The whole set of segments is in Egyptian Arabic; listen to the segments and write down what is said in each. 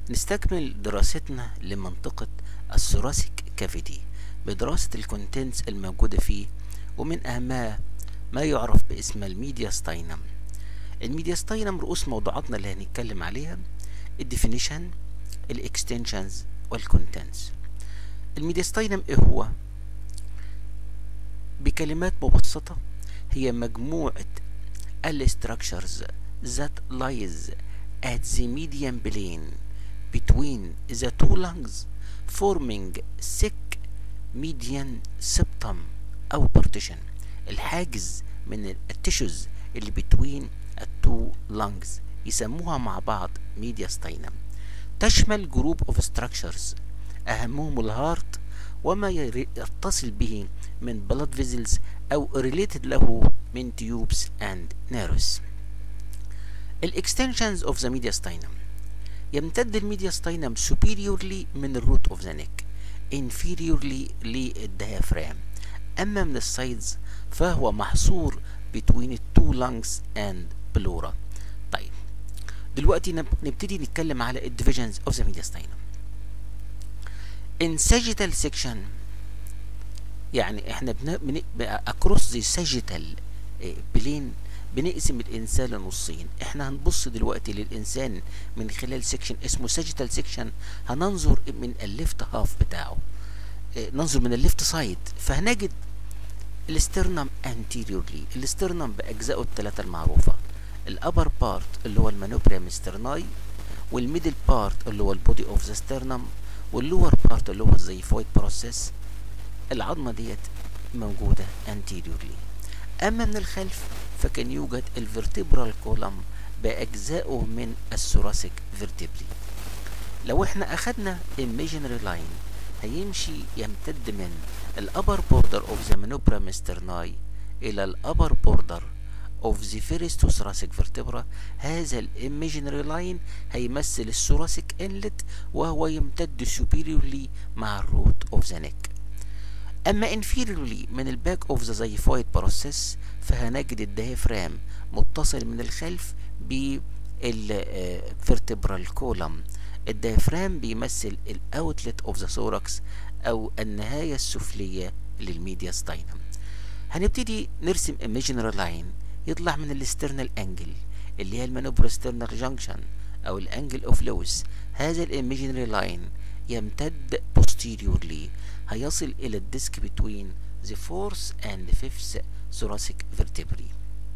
نستكمل دراستنا لمنطقة الثوراسيك كافيتي بدراسة الكونتنتس الموجودة فيه ومن أهمها ما يعرف باسم الميدياستاينم الميدياستاينم رؤوس موضوعاتنا اللي هنتكلم عليها الديفينيشن الاكستنشنز والكونتنتس الميدياستاينم ايه هو بكلمات مبسطة هي مجموعة الستراكشرز that lies at the median plane between the two lungs forming thick median septum أو partition الحاجز من التشوز اللي between التو lungs يسموها مع بعض mediastinum تشمل جروب اوف structures أهمهم الهارت وما يتصل به من blood vessels أو related له من tubes and nerves الاكستنشنز اوف ذا mediastinum يمتد الميدياستاينم superiorly من الروت اوف ذا نيك inferiorly للديافرام أما من السايدز فهو محصور between the two lungs and pleura طيب دلوقتي نبتدي نتكلم على الديفيجنز اوف ذا mediastinum in sagittal section يعني احنا بن اكروس ذا sagittal بلين بنقسم الانسان لنصين احنا هنبص دلوقتي للانسان من خلال سيكشن اسمه ساجيتال سيكشن هننظر من الليفت هاف بتاعه اه ننظر من الليفت سايد فهنجد الاسترنم انتيريورلي الاسترنم باجزائه الثلاثه المعروفه الابر بارت اللي هو المانوبريم سترناي والميدل بارت اللي هو البودي اوف ذا سترنم واللور بارت اللي هو الزيفويد بروسيس العظمه ديت موجوده انتيريورلي اما من الخلف فكان يوجد الفرتبرال كولم باجزائه من الثوراسيك فيرتبري لو احنا اخدنا imaginary line هيمشي يمتد من الابر بوردر اوف ذا manubra سترناي الى الابر بوردر اوف ذا فيرست ثوراسيك فيرتبرا هذا الايميجينري لاين هيمثل الثوراسيك انلت وهو يمتد superiorly مع الروت اوف ذا نيك اما inferiorly من الباك اوف ذا زيفويد بروسيس فهنجد الديافرام متصل من الخلف بالفرتبرال كولم الديافرام بيمثل الاوتلت اوف ذا ثوركس او النهايه السفليه للميدياستاينم هنبتدي نرسم imaginary لاين يطلع من الاسترنال انجل اللي هي المانوبروسترنال جانكشن او الانجل اوف لويس هذا الايميجينري لاين يمتد posteriorly هيصل الى الديسك between the fourth and fifth thoracic vertebrae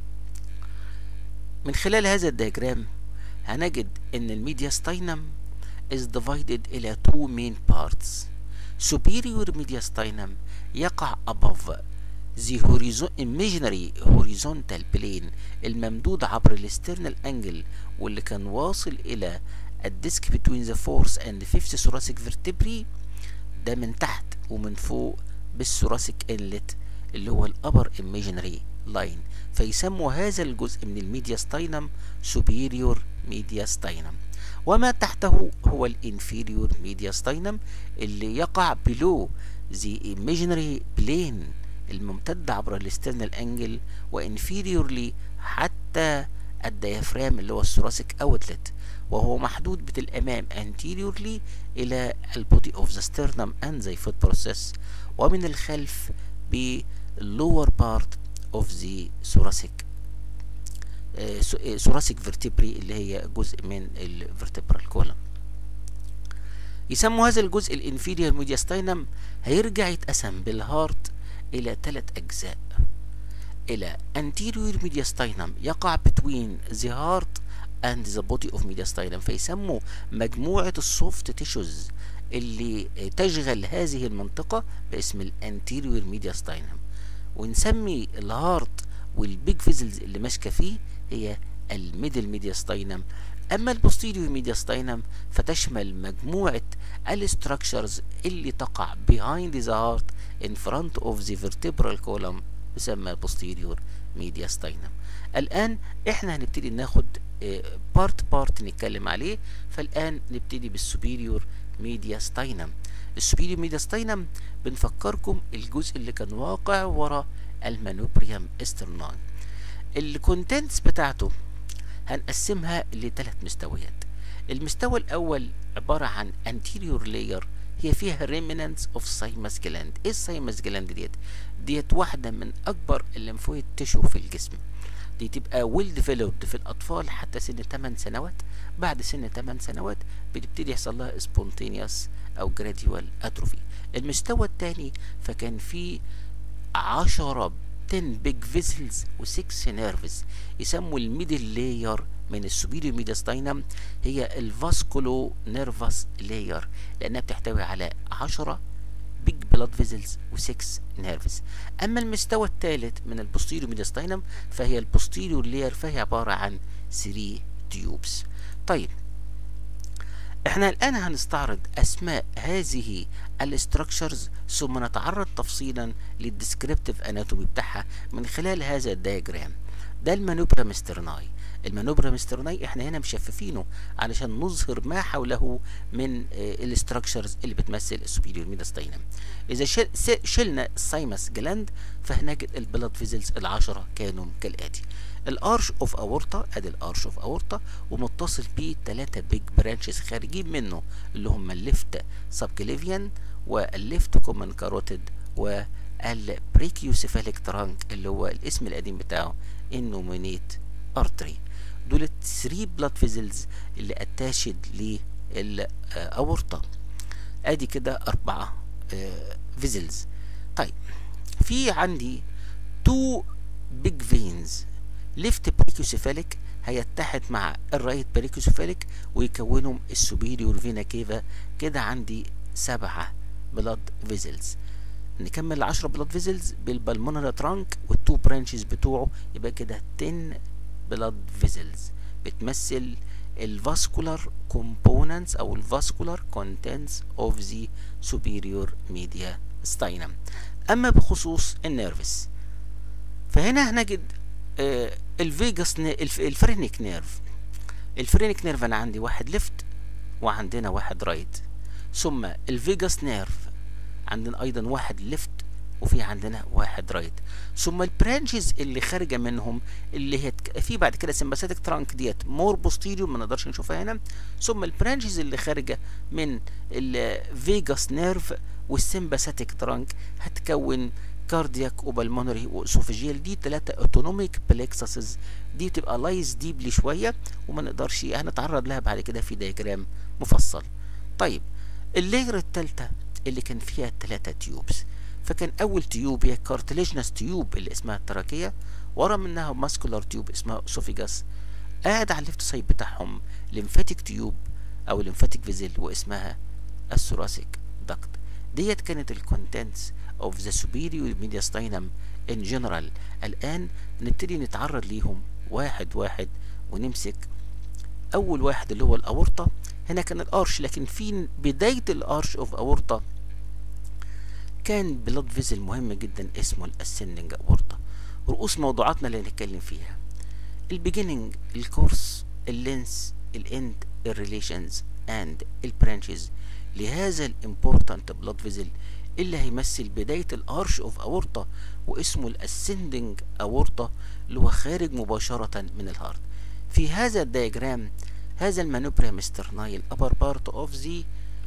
من خلال هذا الدياجرام هنجد ان الميدياستاينم is divided الى two main parts superior mediastinum يقع above the horizon imaginary horizontal plane الممدود عبر الاسترنال انجل واللي كان واصل الى الديسك between the fourth and fifth thoracic vertebrae ده من تحت ومن فوق بالثوراسيك انلت اللي هو الابر imaginary لاين فيسموا هذا الجزء من الميدياستاينم superior mediastinum وما تحته هو الانفيريور ميدياستاينم اللي يقع below the imaginary plane الممتد عبر الاسترنال انجل وانفيريورلي حتى الديافرام اللي هو الثوراسيك اوتلت وهو محدود بالامام anteriorly الى البودي اوف ذا sternum and the foot process ومن الخلف بالlower part of the thoracic thoracic vertebrae اللي هي جزء من الفرتبرال كولم يسموا هذا الجزء الانفيريور ميدياستاينم هيرجع يتقسم بالهارت الى ثلاث اجزاء الى anterior mediastinum يقع between the heart and the body of mediastinum فيسموا مجموعة السوفت تيشوز اللي تشغل هذه المنطقة باسم الانتيريور ميدياستاينم ونسمي الهارت والبيج فيزلز اللي ماسكة فيه هي الميدل ميدياستاينم اما البوستيريور ميدياستاينم فتشمل مجموعة الستراكشرز اللي تقع behind the heart in front of the vertebral column يسمى posterior mediastinum الآن احنا هنبتدي ناخد بارت بارت نتكلم عليه فالآن نبتدي بالسوبيريور ميدياستاينم السوبيريور ميدياستاينم بنفكركم الجزء اللي كان واقع ورا المانوبريم استرناي الكونتنتس بتاعته هنقسمها لثلاث مستويات المستوى الأول عبارة عن anterior layer هي فيها remnants of thymus gland ايه الثايمس جلاند ديت ديت واحدة من أكبر الليمفويد تشو في الجسم دي تبقى ويل ديفلوبد في الأطفال حتى سن 8 سنوات بعد سن 8 سنوات بتبتدي يحصل لها سبونتينيوس أو جراديوال أتروفي المستوى الثاني فكان فيه 10 10 بيج فيسلز و6 نيرفز يسموا الميدل لاير من السوبيريو ميدياستاينم هي الفاسكولو نيرفس لاير لانها بتحتوي على 10 بيج بلاد فيزلز و6 نيرفز اما المستوى الثالث من البوستيريو ميدياستاينم فهي البوستيريو لاير فهي عباره عن 3 تيوبس طيب احنا الان هنستعرض اسماء هذه الاستراكشرز ثم نتعرض تفصيلا للديسكريبتيف اناتومي بتاعها من خلال هذا الدياجرام ده المانوبرا مسترناي المانوبرا مسترناي احنا هنا مشففينه علشان نظهر ما حوله من الاستراكشرز اللي بتمثل السوبيريور ميداستاينم اذا شل شلنا السايمس جلاند فهنجد البلاد فيزلز العشرة كانوا كالاتي الارش اوف اورتا ادي الارش اوف اورتا ومتصل بيه ثلاثة بيج برانشز خارجين منه اللي هم الليفت سبكليفيان والليفت كومن كاروتيد والبريكيوسيفاليك ترانك اللي هو الاسم القديم بتاعه النومينيت ارتري دول الثري بلاد فيزلز اللي اتاشد للاورطة ادي كده اربعة فيزلز طيب في عندي تو بيج فينز ليفت بريكوسيفاليك هيتحد مع الرايت بريكوسيفاليك ويكونهم السوبيريور فينا كيفا كده عندي سبعة بلاد فيزلز نكمل العشرة بلاد فيزلز بالبلمونري ترانك والتو برانشز بتوعه يبقى كده 10 بلاد فيزلز بتمثل الفاسكولار كومبوننتس او الفاسكولار كونتنتس اوف ذا سوبيريور ميديا ستاينم اما بخصوص النيرفس فهنا هنجد آه الفيجاس الفرينيك نيرف الفرينيك نيرف انا عندي واحد ليفت وعندنا واحد رايت ثم الفيجاس نيرف عندنا ايضا واحد ليفت وفي عندنا واحد رايت ثم البرانشز اللي خارجه منهم اللي هي في بعد كده سمباثيك ترانك ديت مور بوستيريور ما نقدرش نشوفها هنا ثم البرانشز اللي خارجه من الفيجاس نيرف والسمباثيك ترانك هتكون كاردياك وبلمونري واسوفيجيال دي ثلاثة اوتونوميك بلكسسز دي بتبقى لايز ديبلي شوية وما نقدرش هنتعرض لها بعد كده في دياجرام مفصل طيب اللاير الثالثة اللي كان فيها ثلاثة تيوبس فكان اول تيوب هي كارتليجنس تيوب اللي اسمها التراكية ورا منها ماسكولار تيوب اسمها اسوفيجاس قاعد على الليفت سايد بتاعهم ليمفاتيك تيوب او ليمفاتيك فيزل واسمها الثوراسيك داكت ديت كانت الكونتنتس of the superior mediastinum in general الآن نبتدي نتعرض ليهم واحد واحد ونمسك أول واحد اللي هو الأورطة هنا كان الأرش لكن في بداية الأرش أوف أورطة كان بلاد فيزل مهم جدا اسمه الاسندنج أورطة رؤوس موضوعاتنا اللي هنتكلم فيها البيجيننج الكورس اللينس الاند الريليشنز اند البرانشز لهذا الامبورتنت بلاد فيزل اللي هيمثل بداية الارش اوف اورطة واسمه الاسندنج اورطة اللي هو خارج مباشرة من الهارت في هذا الدياجرام هذا المانوبريا مسترناي الابر بارت اوف ذا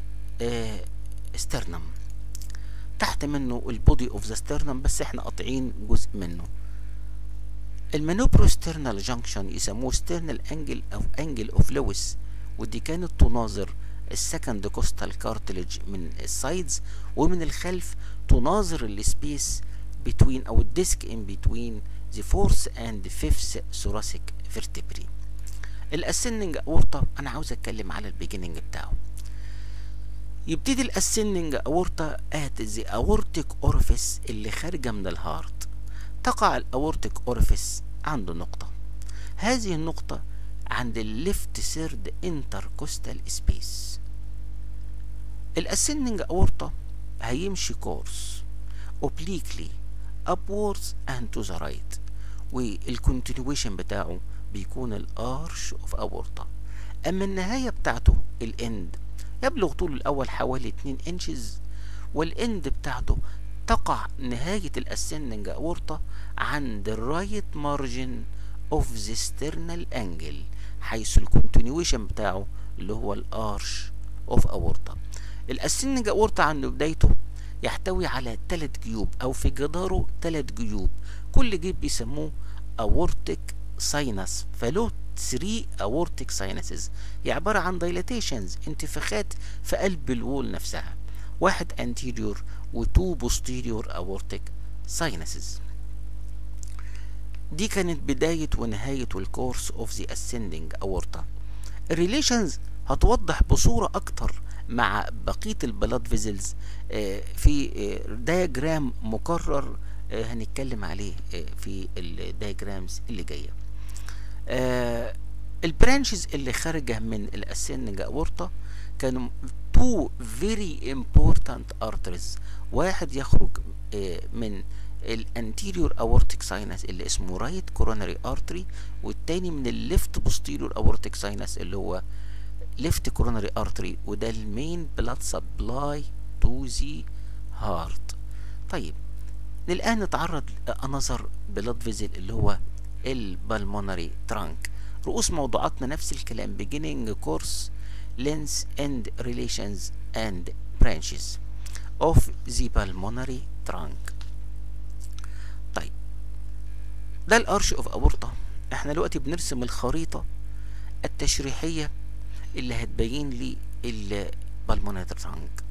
سترنم تحت منه البودي اوف ذا سترنم بس احنا قاطعين جزء منه المانوبروسترنال جانكشن يسموه سترنال انجل او انجل اوف لويس ودي كانت تناظر السكند كوستال كارتلج من السايدز ومن الخلف تناظر السبيس between او الديسك in between the fourth and fifth thoracic vertebrae الاسندنج اورطة انا عاوز اتكلم على البيجيننج بتاعه يبتدي الاسندنج اورطة ات the aortic orifice اللي خارجة من الهارت تقع الاورتيك اوريفيس عند نقطة هذه النقطة عند الليفت سيرد انتركوستال سبيس الاسندنج اورطة هيمشي كورس obliquely upwards and to the right والكونتينيويشن بتاعه بيكون الارش اوف اورطة اما النهاية بتاعته الاند يبلغ طوله الاول حوالي 2 انشز والاند بتاعته تقع نهاية الاسندنج اورطة عند الرايت مارجن اوف ذا سترنال انجل حيث الكونتينيويشن بتاعه اللي هو الارش اوف اورتا الاسندنج اورتا عند بدايته يحتوي على ثلاث جيوب او في جداره ثلاث جيوب كل جيب بيسموه اورتيك ساينس فله 3 اورتيك ساينسز هي عبارة عن دايلاتيشنز انتفاخات في قلب الوول نفسها واحد anterior وتو posterior aortic sinuses دي كانت بداية ونهاية الكورس اوف ذا ascending aorta الريليشنز هتوضح بصورة أكتر مع بقية البلاد فيزلز في دايجرام مكرر هنتكلم عليه في الدايجرامز اللي جايه البرانشز اللي خارجه من الاسنج اورطه كانوا تو فيري امبورتانت ارتريز واحد يخرج من الانتيريور اورتيك ساينس اللي اسمه رايت كوروناري ارتري والتاني من الليفت بوستيريور اورتيك ساينس اللي هو ليفت كوروناري ارتري وده المين بلاد سبلاي تو ذا هارت طيب الان نتعرض لانظر بلاد فيزل اللي هو البلمونري ترانك رؤوس موضوعاتنا نفس الكلام beginning course length and relations and branches of the pulmonary trunk طيب ده الارش اوف اورطه احنا دلوقتي بنرسم الخريطه التشريحيه اللي هتبين لي البلمونري ترانك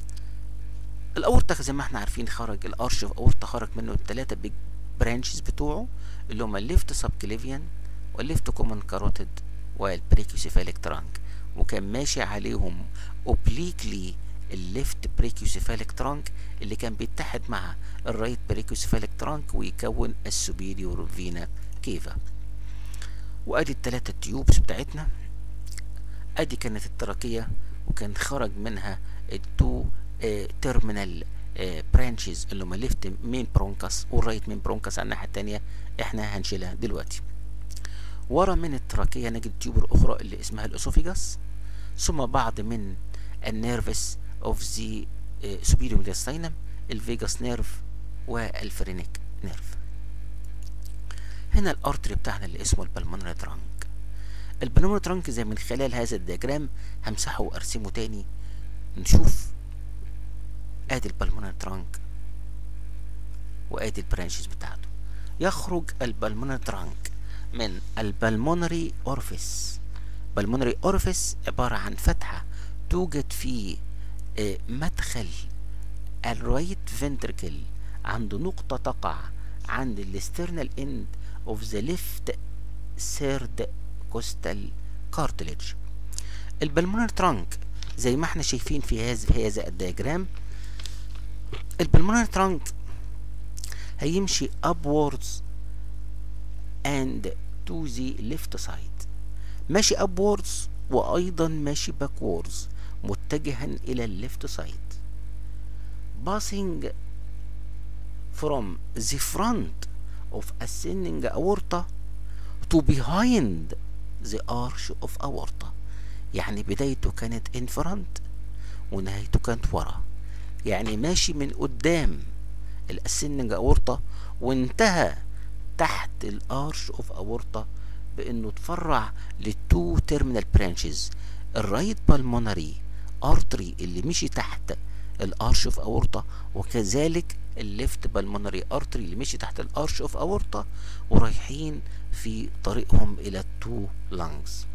الاورطه زي ما احنا عارفين خرج الارش اوف اورطه خرج منه الثلاثه بيج برانشز بتوعه اللي هما الليفت سب كليفيان والليفت كومن كاروتيد والبريكيوسيفاليك ترانك وكان ماشي عليهم اوبليكلي الليفت بريكيوسيفاليك ترانك اللي كان بيتحد مع الرايت بريكيوسيفاليك ترانك ويكون السوبيريور فينا كيفا وادي التلاتة تيوبس بتاعتنا ادي كانت التراكية وكان خرج منها التو اه تيرمينال اه برانشز اللي هما ليفت مين برونكاس والرايت مين برونكاس على الناحية التانية احنا هنشيلها دلوقتي ورا من التراكية نجد التيوب الأخرى اللي اسمها الأسوفيجاس ثم بعض من النيرفس اوف ذا سوبيريور ميدياستاينم الفيجاس نيرف والفرينيك نيرف هنا الارتري بتاعنا اللي اسمه البلمونري ترانك البلمونري ترانك زي من خلال هذا الدياجرام همسحه وارسمه تاني نشوف ادي البلمونري ترانك وادي البرانشز بتاعته يخرج البلمونري ترانك من البلمونري اورفيس بالمونري اورفيس عبارة عن فتحة توجد في مدخل الرايت فنتركل عند نقطة تقع عند الاسترنال اند اوف ذا ليفت سيرد كوستال كارتليج البلمونري ترانك زي ما احنا شايفين في هذا هذا الدياجرام البلمونري ترانك هيمشي upwards and to the left side ماشي upwards وأيضا ماشي backwards متجها إلى الليفت سايد passing from the front of ascending aorta to behind the arch of aorta يعني بدايته كانت in front ونهايته كانت ورا يعني ماشي من قدام الاسندنج اورطه وانتهى تحت الارش اوف اورطه بانه تفرع للتو تيرمينال برانشز الرايت بالمونري ارتري اللي مشي تحت الارش اوف اورطه وكذلك الليفت بالمونري ارتري اللي مشي تحت الارش اوف اورطه ورايحين في طريقهم الى التو لانجز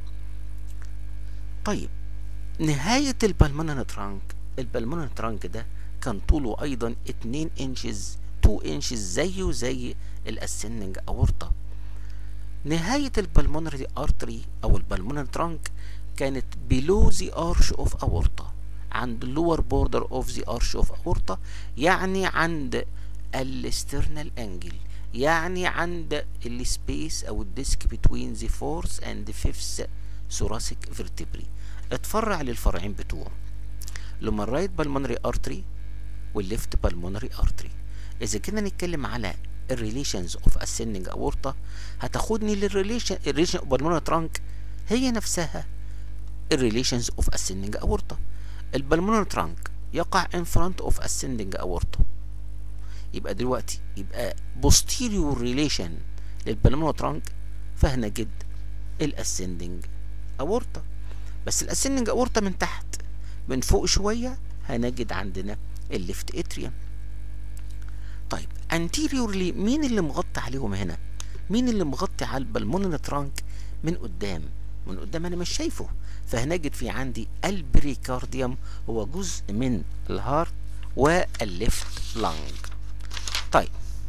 طيب نهاية البلمونري ترانك البلمونري ترانك ده كان طوله ايضا 2 انشز 2 انشز زيه زي الاسندنج اورطه نهاية البلمونري ارتري او البلمونري ترانك كانت below the arch of aorta عند اللور بوردر اوف ذا ارش اوف اورتا يعني عند الاسترنال انجل يعني عند السبيس او الديسك بتوين ذا فورث اند فيفث ثوراسيك فيرتبري اتفرع للفرعين بتوعه لما الرايت بالمونري ارتري والليفت بالمونري ارتري اذا كنا نتكلم على الريليشنز اوف اسندنج اورتا هتاخدني للريليشن الريليشن اوف بالمونري ترانك هي نفسها الريليشنز اوف اسندنج اورتا البلمونري ترانك يقع in front of ascending aorta يبقى دلوقتي يبقى posterior relation للبلمونري ترانك فهنجد الاسندنج aorta بس الاسندنج اورتا من تحت من فوق شويه هنجد عندنا الليفت اتريوم طيب anteriorly مين اللي مغطي عليهم هنا مين اللي مغطي على البلمونري ترانك من قدام من قدام انا مش شايفه فهنجد في عندي البريكارديوم هو جزء من الهارت والليفت لانج طيب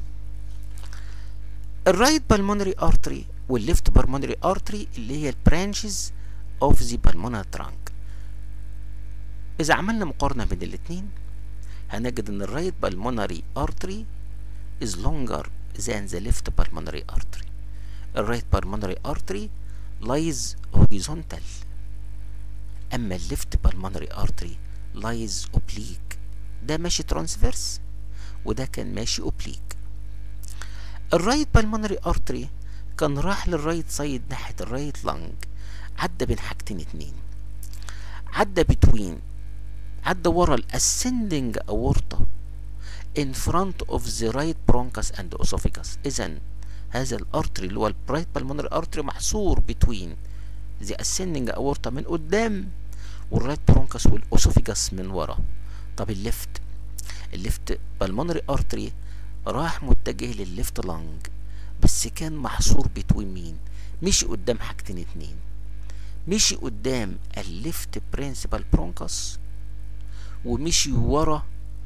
الرايت بالمونري ارتري والليفت بالمونري ارتري اللي هي البرانشز اوف ذا بالمونري ترانك اذا عملنا مقارنه بين الاثنين هنجد ان الرايت بالمونري ارتري is longer than the left pulmonary artery الرايت pulmonary artery lies horizontal اما الليفت pulmonary artery lies oblique ده ماشي ترانسفيرس وده كان ماشي اوبليك الرايت بالمونري ارتري كان راح للرايت سايد ناحيه الرايت لانج عدى بين حاجتين اتنين عدى بتوين عدى ورا الاسندنج اورطه in front of the right bronchus and esophagus اذا هذا الارتري اللي هو الرايت بالمونري ارتري محصور between the ascending aorta من قدام والرايت برونكس والاسوفيجاس من ورا طب الليفت الليفت بالمونري ارتري راح متجه للليفت لانج بس كان محصور بتوين مين مشي قدام حاجتين اتنين مشي قدام الليفت برنسبال برونكس ومشي ورا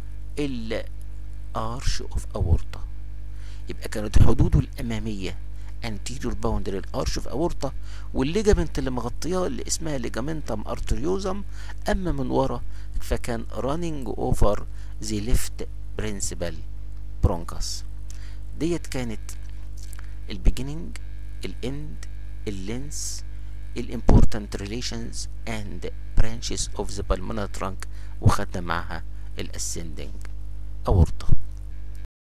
الارش اوف اورطة يبقى كانت حدوده الامامية anterior boundary الارش اوف اورطة والليجامنت اللي مغطياه اللي اسمها ليجامنتم ارتريوزم اما من ورا فكان running over the left principal bronchus ديت كانت البيجيننج الاند اللينس الامبورتنت ريليشنز اند branches of the pulmonary trunk وخدنا معها الاسcending aorta